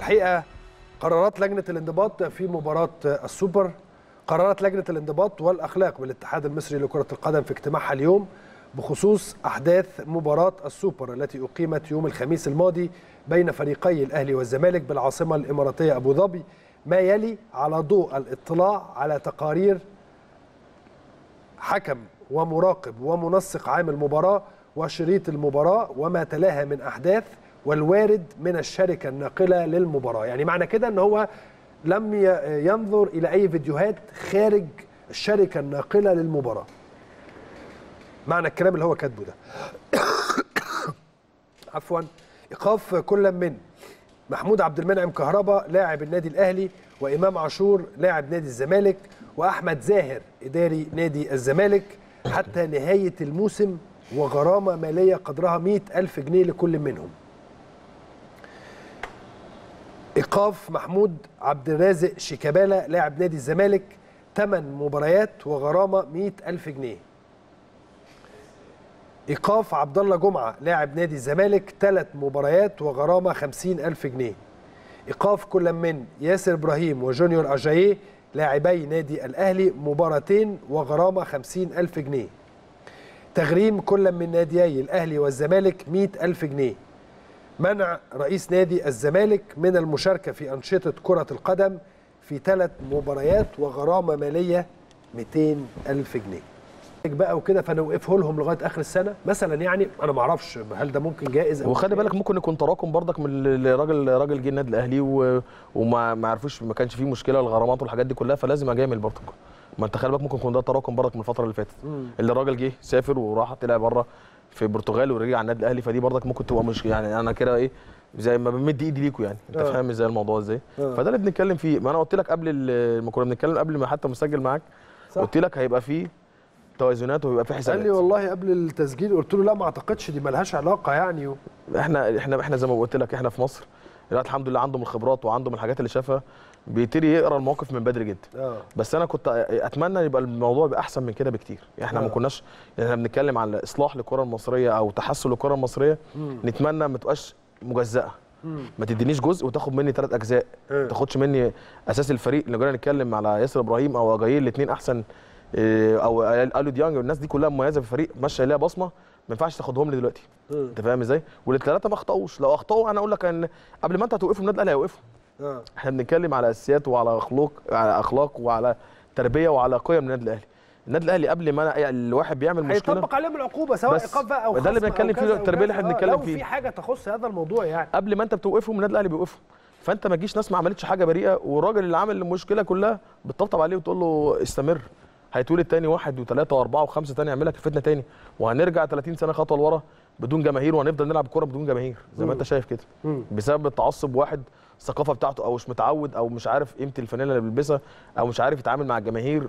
الحقيقه قرارات لجنه الانضباط في مباراه السوبر قرارات لجنه الانضباط والاخلاق بالاتحاد المصري لكره القدم في اجتماعها اليوم بخصوص احداث مباراه السوبر التي اقيمت يوم الخميس الماضي بين فريقي الاهلي والزمالك بالعاصمه الاماراتيه ابو ظبي ما يلي على ضوء الاطلاع على تقارير حكم ومراقب ومنسق عام المباراه وشريط المباراه وما تلاها من احداث والوارد من الشركه الناقله للمباراه يعني معنى كده ان هو لم ينظر الى اي فيديوهات خارج الشركه الناقله للمباراه معنى الكلام اللي هو كاتبه ده عفوا ايقاف كل من محمود عبد المنعم كهربا لاعب النادي الاهلي وامام عاشور لاعب نادي الزمالك واحمد زاهر اداري نادي الزمالك حتى نهايه الموسم وغرامه ماليه قدرها 100 ألف جنيه لكل منهم ايقاف محمود عبد الرازق شيكابالا لاعب نادي الزمالك 8 مباريات وغرامه 100 ألف جنيه ايقاف عبد الله جمعه لاعب نادي الزمالك 3 مباريات وغرامه 50 ألف جنيه ايقاف كل من ياسر ابراهيم وجونيور اجاييه لاعبي نادي الاهلي مباراتين وغرامه 50 ألف جنيه تغريم كل من ناديي الاهلي والزمالك 100 ألف جنيه منع رئيس نادي الزمالك من المشاركة في أنشطة كرة القدم في ثلاث مباريات وغرامة مالية 200 ألف جنيه بقى وكده فنوقفه لهم لغايه اخر السنه مثلا يعني انا ما اعرفش هل ده ممكن جائز وخلي بالك ممكن يكون تراكم برضك من الراجل راجل جه النادي الاهلي و... وما ما عرفوش ما كانش فيه مشكله الغرامات والحاجات دي كلها فلازم اجامل برضك ما انت خلي بالك ممكن يكون ده تراكم برضك من الفتره اللي فاتت اللي الراجل جه سافر وراح طلع بره في البرتغال ورجع على النادي الاهلي فدي برضك ممكن تبقى مش يعني انا كده ايه زي ما بمد ايدي ليكوا يعني انت فاهم ازاي الموضوع ازاي فده اللي بنتكلم فيه ما انا قلت لك قبل ما كنا بنتكلم قبل ما حتى مسجل معاك قلت لك هيبقى فيه توازنات وهيبقى في حسابات قال لي والله قبل التسجيل قلت له لا ما اعتقدش دي ملهاش علاقه يعني و... احنا احنا احنا زي ما قلت لك احنا في مصر دلوقتي الحمد لله عندهم الخبرات وعندهم الحاجات اللي شافها بيبتدي يقرا الموقف من بدري جدا آه. بس انا كنت اتمنى يبقى الموضوع يبقى احسن من كده بكتير احنا آه. ما كناش احنا بنتكلم على اصلاح للكره المصريه او تحسن للكره المصريه مم. نتمنى ما تبقاش مجزاه مم. ما تدينيش جزء وتاخد مني ثلاث اجزاء آه. ما تاخدش مني اساس الفريق اللي جينا نتكلم على ياسر ابراهيم او اجاييه الاثنين احسن إيه، او الو ديانج والناس دي كلها مميزه في الفريق ماشيه ليها بصمه ما ينفعش تاخدهم لي دلوقتي مم. انت فاهم ازاي والثلاثه ما اخطاوش لو اخطاوا انا اقول لك ان قبل ما انت هتوقفهم النادي الاهلي هيوقفهم اه احنا بنتكلم على اساسيات وعلى اخلاق على اخلاق وعلى تربيه وعلى قيم النادي الاهلي النادي الاهلي قبل ما أنا- الواحد بيعمل مشكله هيطبق عليهم العقوبه سواء بس ايقاف بقى او ده اللي خصم أو بنتكلم فيه، كذا أو التربية اللي كذا. احنا آه، بنتكلم لو فيه. في حاجه تخص هذا الموضوع يعني قبل ما انت بتوقفهم النادي الاهلي بيوقفهم فانت ما تجيش ناس ما عملتش حاجه بريئه والراجل اللي عامل المشكله كلها بتطبطب عليه وتقول له استمر هيتولد تاني واحد وثلاثه واربعه وخمسه تاني يعمل لك الفتنه تاني وهنرجع 30 سنه خطوه لورا بدون جماهير وهنفضل نلعب كوره بدون جماهير زي ما انت شايف كده مم. بسبب التعصب واحد الثقافه بتاعته او مش متعود او مش عارف قيمه الفانيلا اللي بيلبسها او مش عارف يتعامل مع الجماهير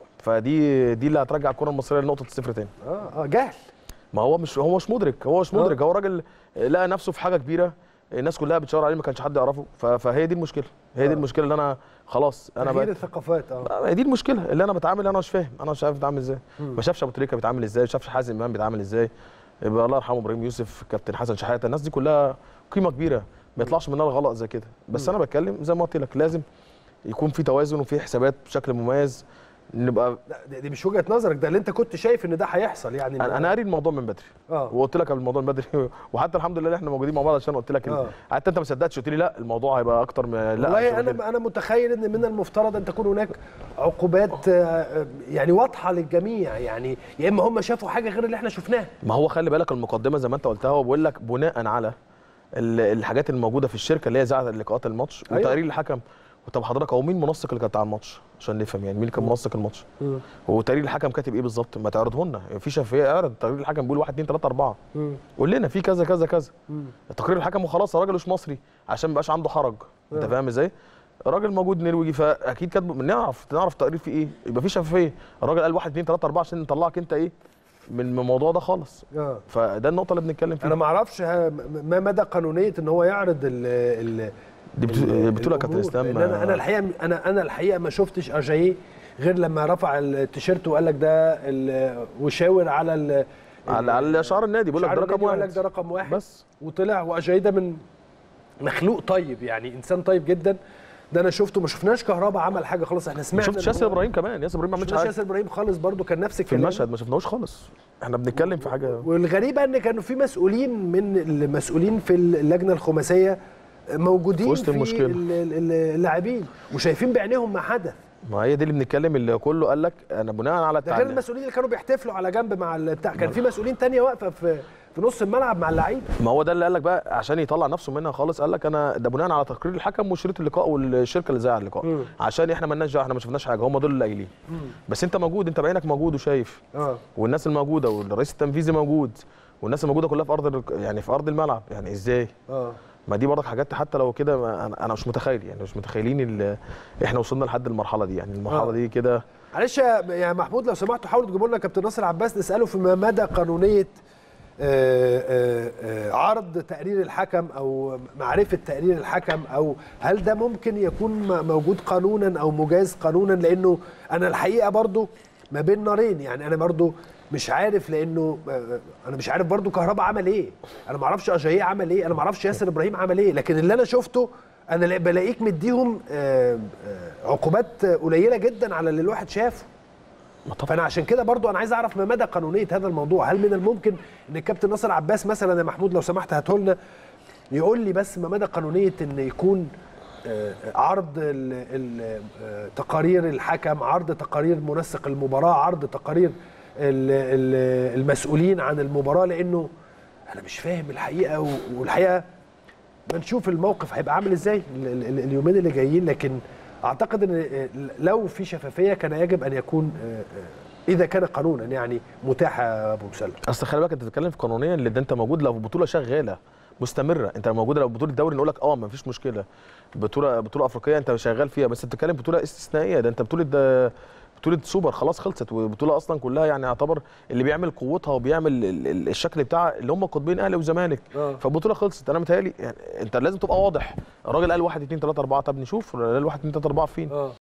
فدي دي اللي هترجع الكره المصريه لنقطه الصفر تاني اه اه جهل ما هو مش هو مش مدرك هو مش مدرك هو راجل لقى نفسه في حاجه كبيره الناس كلها بتشاور عليه ما كانش حد يعرفه ف- فهي دي المشكله هي دي آه. المشكله اللي انا خلاص انا تغيير بقى الثقافات اه هي دي المشكله اللي انا بتعامل انا مش فاهم انا مش عارف اتعامل ازاي مم. ما شافش ابو تريكه بيتعامل ازاي ما شافش حازم امام بيتعامل ازاي يبقى الله يرحمه ابراهيم يوسف كابتن حسن شحاته الناس دي كلها قيمه كبيره ما يطلعش منها الغلط زي كده بس مم. انا بتكلم زي ما قلت لك لازم يكون في توازن وفي حسابات بشكل مميز نبقى لا دي- دي مش وجهه نظرك ده اللي انت كنت شايف ان ده هيحصل يعني انا انا قاري الموضوع من بدري اه وقلت لك قبل الموضوع من بدري وحتى الحمد لله احنا موجودين مع بعض عشان قلت لك آه. حتى انت ما صدقتش قلت لي لا الموضوع هيبقى اكتر من لا مش والله هو كده. انا انا متخيل ان من المفترض ان تكون هناك عقوبات آه، يعني واضحه للجميع يعني يا اما هم شافوا حاجه غير اللي احنا شفناها ما هو خلي بالك المقدمه زي ما انت قلتها هو بيقول لك بناء على ال- الحاجات الموجوده في الشركه اللي هي زعت لقاءات الماتش أيوة. وتقرير الحكم طب حضرتك هو مين منسق اللي كان بتاع الماتش عشان نفهم يعني مين كان منسق الماتش هو تقرير الحكم كاتب ايه بالظبط ما تعرضه لنا في شفافيه اعرض تقرير الحكم بيقول 1 2 3 4 مم. قول لنا في كذا كذا كذا مم. تقرير الحكم وخلاص الراجل مش مصري عشان ما يبقاش عنده حرج انت آه. فاهم ازاي راجل موجود نرويجي فاكيد كاتبه نعرف نعرف التقرير فيه ايه يبقى في شفافيه الراجل قال 1 2 3 4 عشان نطلعك انت ايه من الموضوع ده خالص اه فده النقطه اللي بنتكلم فيها انا ما اعرفش ها- ما مدى قانونيه ان هو يعرض ال ال دي بت- ال- بطوله كابتن الأمور. اسلام لأن انا انا الحقيقه انا انا الحقيقه ما شفتش اجاييه غير لما رفع التيشيرت وقال لك ده ال- وشاور على ال على على شعار النادي بيقول لك شعار ده رقم النادي وقال واحد لك ده رقم واحد بس وطلع واجاييه ده من مخلوق طيب يعني انسان طيب جدا ده انا شفته ما شفناش كهربا عمل حاجه خالص احنا ما سمعنا شفتش إن ياسر هو- ابراهيم كمان ياسر ابراهيم ما ما عملش شفناش حاجه ياسر ابراهيم خالص برضو كان نفس في الكلام المشهد ما شفناهوش خالص احنا بنتكلم في حاجه والغريبه ان كانوا في مسؤولين من المسؤولين في اللجنه الخماسيه موجودين في وسط في المشكلة. ال- ال- اللاعبين وشايفين بعينيهم ما حدث ما هي دي اللي بنتكلم اللي كله قال لك انا بناء على ده غير التعليم المسؤولين اللي كانوا بيحتفلوا على جنب مع البتاع كان في مسؤولين تانية واقفه في في نص الملعب مع اللعيبه ما هو ده اللي قال لك بقى عشان يطلع نفسه منها خالص قال لك انا ده بناء على تقرير الحكم وشريط اللقاء والشركه اللي زي اللقاء مم. عشان احنا مالناش دعوه احنا ما شفناش حاجه هم دول اللي قايلين بس انت موجود انت بعينك موجود وشايف اه والناس الموجوده والرئيس التنفيذي موجود والناس الموجوده كلها في ارض الرك- يعني في ارض الملعب يعني ازاي اه ما دي برضك حاجات حتى لو كده ما- انا أنا مش متخيل يعني مش متخيلين ال- احنا وصلنا لحد المرحله دي يعني المرحله آه. دي كده معلش يا يا محمود لو سمحتوا حاولوا تجيبوا لنا كابتن ناصر عباس نساله في ما مدى قانونيه آه، آه، آه، عرض تقرير الحكم او معرفه تقرير الحكم او هل ده ممكن يكون م- موجود قانونا او مجاز قانونا لانه انا الحقيقه برضو ما بين نارين يعني انا برضو مش عارف لانه آه، انا مش عارف برضو كهربا عمل ايه انا ما اعرفش اجاييه عمل ايه انا ما اعرفش ياسر ابراهيم عمل ايه لكن اللي انا شفته انا لا- بلاقيك مديهم آه، آه، عقوبات قليله جدا على اللي الواحد شافه ما طبعا فانا عشان كده برضو انا عايز اعرف ما مدى قانونيه هذا الموضوع هل من الممكن ان الكابتن ناصر عباس مثلا يا محمود لو سمحت هاته لنا يقول لي بس ما مدى قانونيه ان يكون آه، عرض ال- ال- آه، تقارير الحكم عرض تقارير منسق المباراه عرض تقارير ال- ال- المسؤولين عن المباراه لانه انا مش فاهم الحقيقه و- والحقيقه ما نشوف الموقف هيبقى عامل ازاي ال- ال- ال- اليومين اللي جايين لكن اعتقد ان لو في شفافيه كان يجب ان يكون آه، آه، اذا كان قانونا يعني متاح يا ابو مسلم اصل خلي بالك انت بتتكلم في قانونيا اللي ده انت موجود لو بطوله شغاله مستمره انت موجود لو بطوله دوري نقول لك اه ما فيش مشكله بطوله بطوله افريقيه انت شغال فيها بس انت بتتكلم بطوله استثنائيه ده انت بطوله ده بطوله سوبر خلاص خلصت والبطوله اصلا كلها يعني يعتبر اللي بيعمل قوتها وبيعمل ال- ال- الشكل بتاع اللي هم قطبين اهلي وزمالك آه. فالبطوله خلصت انا متهيألي يعني انت لازم تبقى واضح الراجل قال 1 2 3 4 طب نشوف قال 1 2 3 4 فين اه